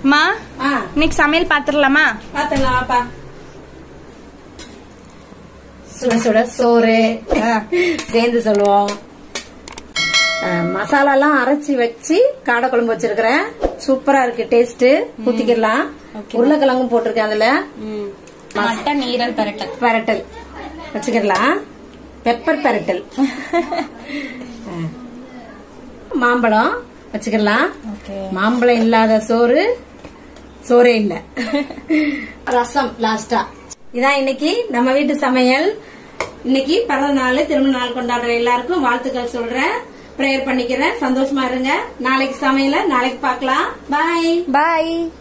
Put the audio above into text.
மா ஆ இன்னைக்கு சமையல் பாத்துடலாமா பாத்துடலாம் வாப்பா சுட சுட சோறு சேர்ந்து சொல்லுவோம் மசாலாலாம் அரைச்சி வச்சு காடை குழம்பு வச்சிருக்கிறேன் சூப்பரா இருக்கு டேஸ்ட் ஊத்திக்கிடலாம் உருளைக்கிழங்கும் போட்டிருக்கேன் அதுல மட்டன் ஈரல் பரட்டல் பரட்டல் வச்சுக்கிடலாம் பெப்பர் பரட்டல் ஆ. மாம்பழம் வச்சுக்கலாம் ஓகே மாம்பழம் இல்லாத சோறு சோறே இல்ல ரசம் லாஸ்டா இதான் இன்னைக்கு நம்ம வீட்டு சமையல் இன்னைக்கு பிறந்த நாள் திருமண நாள் கொண்டாடுற எல்லாருக்கும் வாழ்த்துக்கள் சொல்றேன் ப்ரேயர் பண்ணிக்கிறேன் சந்தோஷமா இருங்க நாளைக்கு சமையல நாளைக்கு பார்க்கலாம் பாய் பாய்